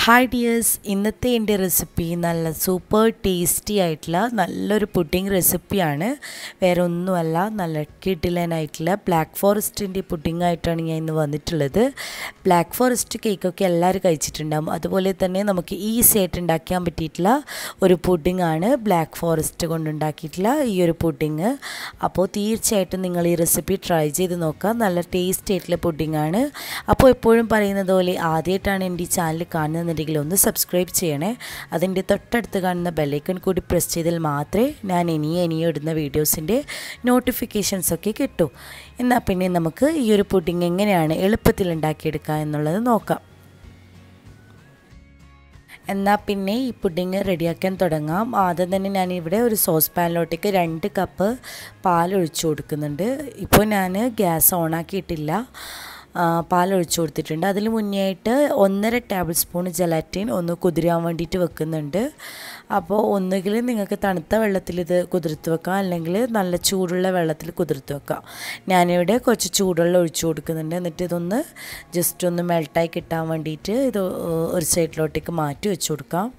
Hi dears ഇന്നത്തെ എൻ്റെ recipe നല്ല സൂപ്പർ ടേസ്റ്റി ആയിട്ടുള്ള നല്ലൊരു പുഡിംഗ് റെസിപ്പിയാണ് വേറെ ഒന്നുമല്ല നല്ല കിഡിലനായിട്ടുള്ള ബ്ലാക്ക് ഫോറസ്റ്റിൻ്റെ പുഡിംഗ് ആയിട്ടാണ് ഞാൻ ഇന്ന് വന്നിട്ടുള്ളത് ബ്ലാക്ക് ഫോറസ്റ്റ് കേക്കൊക്കെ എല്ലാവരും കഴിച്ചിട്ടുണ്ടാകും അതുപോലെ തന്നെ നമുക്ക് ഈസി ആയിട്ട് ഉണ്ടാക്കാൻ പറ്റിയിട്ടുള്ള ഒരു പുഡിംഗ് ആണ് ബ്ലാക്ക് ഫോറസ്റ്റ് കൊണ്ടുണ്ടാക്കിയിട്ടുള്ള ഈ ഒരു പുഡിംഗ് അപ്പോൾ തീർച്ചയായിട്ടും നിങ്ങൾ ഈ റെസിപ്പി ട്രൈ ചെയ്ത് നോക്കുക നല്ല ടേസ്റ്റി ആയിട്ടുള്ള പുഡിംഗ് ആണ് അപ്പോൾ എപ്പോഴും പറയുന്നത് പോലെ ആദ്യമായിട്ടാണ് എൻ്റെ ഈ ചാനൽ കാണുന്നുണ്ടെങ്കിൽ ഒന്ന് സബ്സ്ക്രൈബ് ചെയ്യണേ അതിൻ്റെ തൊട്ടടുത്ത് കാണുന്ന ബെല്ലൈക്കൺ കൂടി പ്രസ് ചെയ്താൽ മാത്രമേ ഞാൻ ഇനിയും ഇനിയും ഇടുന്ന വീഡിയോസിൻ്റെ നോട്ടിഫിക്കേഷൻസ് ഒക്കെ കിട്ടൂ എന്നാൽ പിന്നെ നമുക്ക് ഈ ഒരു പുഡിംഗ് എങ്ങനെയാണ് എളുപ്പത്തിൽ ഉണ്ടാക്കിയെടുക്കുക എന്നുള്ളത് നോക്കാം എന്നാൽ പിന്നെ ഈ പുഡിങ് റെഡിയാക്കാൻ തുടങ്ങാം ആദ്യം തന്നെ ഞാനിവിടെ ഒരു സോസ് പാനിലോട്ടേക്ക് രണ്ട് കപ്പ് പാൽ ഒഴിച്ചു കൊടുക്കുന്നുണ്ട് ഇപ്പോൾ ഞാൻ ഗ്യാസ് ഓണാക്കിയിട്ടില്ല പാൽ ഒഴിച്ചു കൊടുത്തിട്ടുണ്ട് അതിൽ മുന്നേ ആയിട്ട് ഒന്നര ടേബിൾ സ്പൂൺ ജലാറ്റിൻ ഒന്ന് കുതിരാൻ വേണ്ടിയിട്ട് വെക്കുന്നുണ്ട് അപ്പോൾ ഒന്നുകിൽ നിങ്ങൾക്ക് തണുത്ത വെള്ളത്തിൽ ഇത് കുതിർത്ത് വെക്കാം അല്ലെങ്കിൽ നല്ല ചൂടുള്ള വെള്ളത്തിൽ കുതിർത്ത് വെക്കാം ഞാനിവിടെ കുറച്ച് ചൂടുവെള്ളം ഒഴിച്ചു കൊടുക്കുന്നുണ്ട് എന്നിട്ട് ഇതൊന്ന് ജസ്റ്റ് ഒന്ന് മെൽട്ടായി കിട്ടാൻ വേണ്ടിയിട്ട് ഇത് ഒരു സൈഡിലോട്ടേക്ക് മാറ്റി വെച്ച് കൊടുക്കാം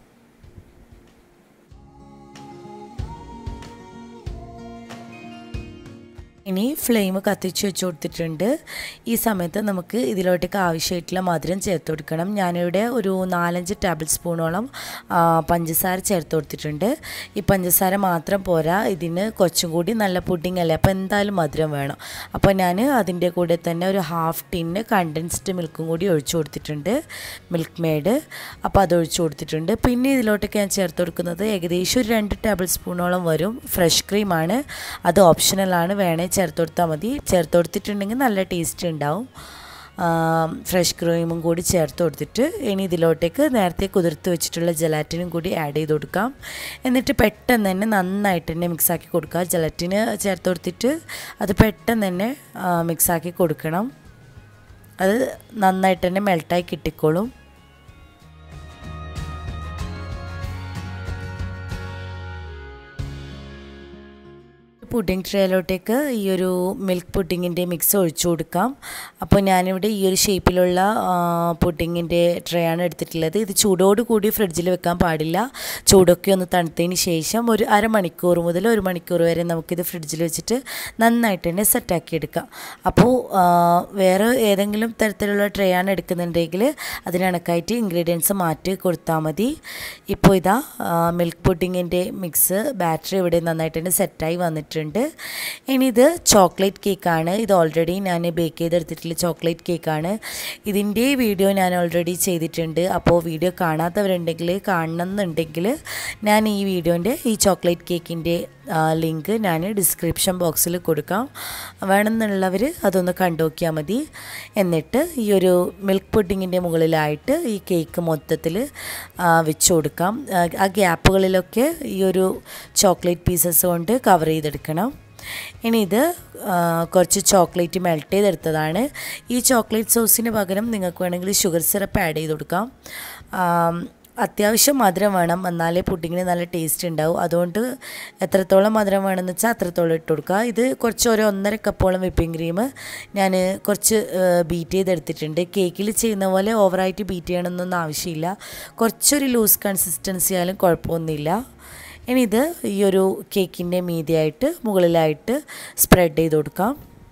ഇനി ഫ്ലെയിം കത്തിച്ച് വെച്ച് കൊടുത്തിട്ടുണ്ട് ഈ സമയത്ത് നമുക്ക് ഇതിലോട്ടേക്ക് ആവശ്യമായിട്ടുള്ള മധുരം ചേർത്ത് കൊടുക്കണം ഞാനിവിടെ ഒരു നാലഞ്ച് ടേബിൾ സ്പൂണോളം പഞ്ചസാര ചേർത്ത് കൊടുത്തിട്ടുണ്ട് ഈ പഞ്ചസാര മാത്രം പോരാ ഇതിന് കുറച്ചും കൂടി നല്ല പുഡിംഗ് അല്ലേ അപ്പോൾ എന്തായാലും മധുരം വേണം അപ്പോൾ ഞാൻ അതിൻ്റെ കൂടെ തന്നെ ഒരു ഹാഫ് ടിന്ന് കണ്ടൻസ്ഡ് മിൽക്കും കൂടി ഒഴിച്ചു കൊടുത്തിട്ടുണ്ട് മിൽക്ക് മെയ്ഡ് അപ്പോൾ അത് ഒഴിച്ചു കൊടുത്തിട്ടുണ്ട് പിന്നെ ഇതിലോട്ടേക്ക് ഞാൻ ചേർത്ത് കൊടുക്കുന്നത് ഏകദേശം ഒരു രണ്ട് ടേബിൾ സ്പൂണോളം വരും ഫ്രഷ് ക്രീമാണ് അത് ഓപ്ഷണലാണ് വേണേ ചേർത്ത് കൊടുത്താൽ മതി ചേർത്ത് കൊടുത്തിട്ടുണ്ടെങ്കിൽ നല്ല ടേസ്റ്റ് ഉണ്ടാവും ഫ്രഷ് ക്രീമും കൂടി ചേർത്ത് കൊടുത്തിട്ട് ഇനി ഇതിലോട്ടേക്ക് നേരത്തെ കുതിർത്ത് വെച്ചിട്ടുള്ള ജലാറ്റിനും കൂടി ആഡ് ചെയ്ത് കൊടുക്കാം എന്നിട്ട് പെട്ടെന്ന് തന്നെ നന്നായിട്ട് തന്നെ മിക്സാക്കി കൊടുക്കുക ജലാറ്റിന് ചേർത്ത് കൊടുത്തിട്ട് അത് പെട്ടെന്ന് തന്നെ മിക്സാക്കി കൊടുക്കണം അത് നന്നായിട്ട് തന്നെ മെൽട്ടായി കിട്ടിക്കോളും പുഡിംഗ് ട്രേയിലോട്ടേക്ക് ഈ ഒരു മിൽക്ക് പുഡിങ്ങിൻ്റെ മിക്സ് ഒഴിച്ചു കൊടുക്കാം അപ്പോൾ ഞാനിവിടെ ഈ ഒരു ഷേപ്പിലുള്ള പുഡിങ്ങിൻ്റെ ട്രേ ആണ് എടുത്തിട്ടുള്ളത് ഇത് ചൂടോട് കൂടി ഫ്രിഡ്ജിൽ വെക്കാൻ പാടില്ല ചൂടൊക്കെ ഒന്ന് തണുത്തതിന് ശേഷം ഒരു അരമണിക്കൂർ മുതൽ ഒരു മണിക്കൂർ വരെ നമുക്കിത് ഫ്രിഡ്ജിൽ വെച്ചിട്ട് നന്നായിട്ട് തന്നെ സെറ്റാക്കി എടുക്കാം അപ്പോൾ വേറെ ഏതെങ്കിലും തരത്തിലുള്ള ട്രേ ആണ് എടുക്കുന്നുണ്ടെങ്കിൽ അതിനണക്കായിട്ട് ഇൻഗ്രീഡിയൻസ് മാറ്റി കൊടുത്താൽ മതി ഇപ്പോൾ ഇതാ മിൽക്ക് പുഡിങ്ങിൻ്റെ മിക്സ് ബാറ്ററി ഇവിടെ നന്നായിട്ട് തന്നെ സെറ്റായി വന്നിട്ടുണ്ട് വെച്ചിട്ടുണ്ട് ഇനി ഇത് ചോക്ലേറ്റ് കേക്കാണ് ഇത് ഓൾറെഡി ഞാൻ ബേക്ക് ചെയ്തെടുത്തിട്ടുള്ള ചോക്ലേറ്റ് കേക്കാണ് ഇതിൻ്റെ വീഡിയോ ഞാൻ ഓൾറെഡി ചെയ്തിട്ടുണ്ട് അപ്പോൾ വീഡിയോ കാണാത്തവരുണ്ടെങ്കിൽ കാണണമെന്നുണ്ടെങ്കിൽ ഞാൻ ഈ വീഡിയോൻ്റെ ഈ ചോക്ലേറ്റ് കേക്കിൻ്റെ ലിങ്ക് ഞാൻ ഡിസ്ക്രിപ്ഷൻ ബോക്സിൽ കൊടുക്കാം വേണമെന്നുള്ളവർ അതൊന്ന് കണ്ടു നോക്കിയാൽ മതി എന്നിട്ട് ഈ ഒരു മിൽക്ക് പുഡിങ്ങിൻ്റെ മുകളിലായിട്ട് ഈ കേക്ക് മൊത്തത്തിൽ വെച്ച് കൊടുക്കാം ആ ഗ്യാപ്പുകളിലൊക്കെ ഈ ഒരു ചോക്ലേറ്റ് പീസസ് കൊണ്ട് കവർ ചെയ്തെടുക്കണം ഇനി ഇത് കുറച്ച് ചോക്ലേറ്റ് മെൽറ്റ് ചെയ്തെടുത്തതാണ് ഈ ചോക്ലേറ്റ് സോസിന് പകരം നിങ്ങൾക്ക് വേണമെങ്കിൽ ഷുഗർ സിറപ്പ് ആഡ് ചെയ്ത് കൊടുക്കാം അത്യാവശ്യം മധുരം വേണം എന്നാലേ പുഡിങ്ങിന് നല്ല ടേസ്റ്റ് ഉണ്ടാവും അതുകൊണ്ട് എത്രത്തോളം മധുരം വേണമെന്ന് വെച്ചാൽ അത്രത്തോളം ഇട്ട് കൊടുക്കുക ഇത് കുറച്ച് ഒരു ഒന്നര കപ്പോളം വിപ്പിംഗ് ക്രീം ഞാൻ കുറച്ച് ബീറ്റ് ചെയ്തെടുത്തിട്ടുണ്ട് കേക്കിൽ ചെയ്യുന്ന പോലെ ഓവറായിട്ട് ബീറ്റ് ചെയ്യണമെന്നൊന്നും ആവശ്യമില്ല കുറച്ചൊരു ലൂസ് കൺസിസ്റ്റൻസി ആയാലും കുഴപ്പമൊന്നുമില്ല ഇനി ഇത് ഈ ഒരു കേക്കിൻ്റെ മീതിയായിട്ട് മുകളിലായിട്ട് സ്പ്രെഡ് ചെയ്ത് കൊടുക്കാം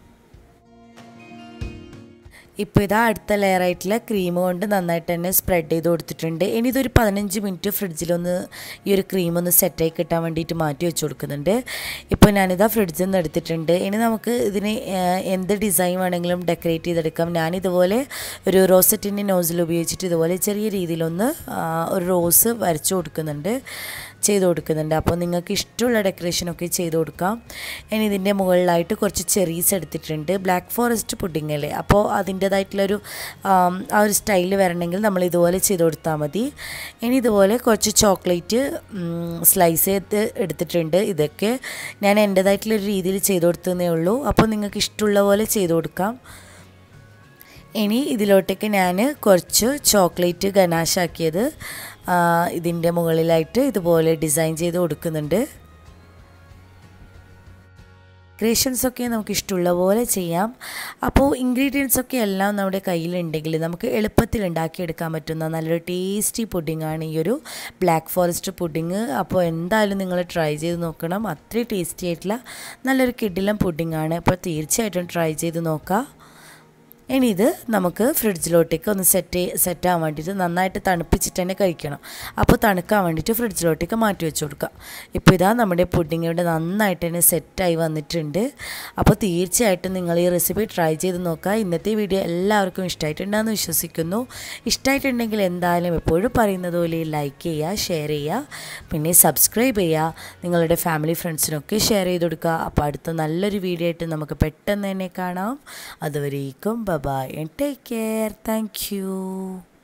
ഇപ്പോൾ ഇതാ അടുത്ത ലെയറായിട്ടുള്ള ക്രീം കൊണ്ട് നന്നായിട്ട് തന്നെ സ്പ്രെഡ് ചെയ്ത് കൊടുത്തിട്ടുണ്ട് ഇനി ഇതൊരു പതിനഞ്ച് മിനിറ്റ് ഫ്രിഡ്ജിലൊന്ന് ഈ ഒരു ക്രീം ഒന്ന് സെറ്റായി കിട്ടാൻ വേണ്ടിയിട്ട് മാറ്റി വെച്ച് കൊടുക്കുന്നുണ്ട് ഇപ്പോൾ ഞാനിതാ ഫ്രിഡ്ജിൽ നിന്ന് എടുത്തിട്ടുണ്ട് ഇനി നമുക്ക് ഇതിന് എന്ത് ഡിസൈൻ വേണമെങ്കിലും ഡെക്കറേറ്റ് ചെയ്തെടുക്കാം ഞാനിതുപോലെ ഒരു റോസറ്റിൻ്റെ നോസിൽ ഉപയോഗിച്ചിട്ട് ഇതുപോലെ ചെറിയ രീതിയിലൊന്ന് ഒരു റോസ് വരച്ചു കൊടുക്കുന്നുണ്ട് ചെയ്ത് കൊടുക്കുന്നുണ്ട് അപ്പോൾ നിങ്ങൾക്ക് ഇഷ്ടമുള്ള ഡെക്കറേഷനൊക്കെ ചെയ്ത് കൊടുക്കാം ഇനി ഇതിൻ്റെ മുകളിലായിട്ട് കുറച്ച് ചെറീസ് എടുത്തിട്ടുണ്ട് ബ്ലാക്ക് ഫോറസ്റ്റ് പുഡിംഗ് അല്ലേ അപ്പോൾ അതിൻ്റേതായിട്ടുള്ളൊരു ആ ഒരു സ്റ്റൈൽ വരണമെങ്കിൽ നമ്മൾ ഇതുപോലെ ചെയ്ത് കൊടുത്താൽ മതി ഇനി ഇതുപോലെ കുറച്ച് ചോക്ലേറ്റ് സ്ലൈസ് ചെയ്ത് എടുത്തിട്ടുണ്ട് ഇതൊക്കെ ഞാൻ എൻ്റേതായിട്ടുള്ളൊരു രീതിയിൽ ചെയ്ത് കൊടുത്തതേ ഉള്ളൂ അപ്പോൾ നിങ്ങൾക്ക് ഇഷ്ടമുള്ള പോലെ ചെയ്ത് കൊടുക്കാം ഇനി ഇതിലോട്ടേക്ക് ഞാൻ കുറച്ച് ചോക്ലേറ്റ് ഗനാശാക്കിയത് ഇതിൻ്റെ മുകളിലായിട്ട് ഇതുപോലെ ഡിസൈൻ ചെയ്ത് കൊടുക്കുന്നുണ്ട് ഡെക്കറേഷൻസ് ഒക്കെ നമുക്ക് ഇഷ്ടമുള്ള പോലെ ചെയ്യാം അപ്പോൾ ഇൻഗ്രീഡിയൻസ് ഒക്കെ എല്ലാം നമ്മുടെ കയ്യിലുണ്ടെങ്കിൽ നമുക്ക് എളുപ്പത്തിൽ ഉണ്ടാക്കിയെടുക്കാൻ പറ്റുന്ന നല്ലൊരു ടേസ്റ്റി പുഡിങ്ങാണ് ഈ ഒരു ബ്ലാക്ക് ഫോറസ്റ്റ് പുഡിങ് അപ്പോൾ എന്തായാലും നിങ്ങൾ ട്രൈ ചെയ്ത് നോക്കണം അത്രയും ടേസ്റ്റി ആയിട്ടുള്ള നല്ലൊരു കിഡിലം പുഡിങ്ങാണ് അപ്പോൾ തീർച്ചയായിട്ടും ട്രൈ ചെയ്ത് നോക്കുക ഇനി ഇത് നമുക്ക് ഫ്രിഡ്ജിലോട്ടേക്ക് ഒന്ന് സെറ്റ് സെറ്റ് ആവാൻ വേണ്ടിയിട്ട് നന്നായിട്ട് തണുപ്പിച്ചിട്ട് തന്നെ കഴിക്കണം അപ്പോൾ തണുക്കാൻ വേണ്ടിയിട്ട് ഫ്രിഡ്ജിലോട്ടേക്ക് മാറ്റി വെച്ച് കൊടുക്കുക ഇപ്പോൾ ഇതാ നമ്മുടെ പുഡിങ് ഇവിടെ നന്നായിട്ട് തന്നെ സെറ്റായി വന്നിട്ടുണ്ട് അപ്പോൾ തീർച്ചയായിട്ടും നിങ്ങൾ ഈ റെസിപ്പി ട്രൈ ചെയ്ത് നോക്കുക ഇന്നത്തെ വീഡിയോ എല്ലാവർക്കും ഇഷ്ടമായിട്ടുണ്ടെന്ന് വിശ്വസിക്കുന്നു ഇഷ്ടമായിട്ടുണ്ടെങ്കിൽ എന്തായാലും എപ്പോഴും പറയുന്നത് പോലെ ലൈക്ക് ചെയ്യുക ഷെയർ ചെയ്യുക പിന്നെ സബ്സ്ക്രൈബ് ചെയ്യുക നിങ്ങളുടെ ഫാമിലി ഫ്രണ്ട്സിനൊക്കെ ഷെയർ ചെയ്ത് കൊടുക്കുക അപ്പോൾ അടുത്ത നല്ലൊരു വീഡിയോ ആയിട്ട് നമുക്ക് പെട്ടെന്ന് തന്നെ കാണാം അതുവരേക്കും bye and take care. Thank you.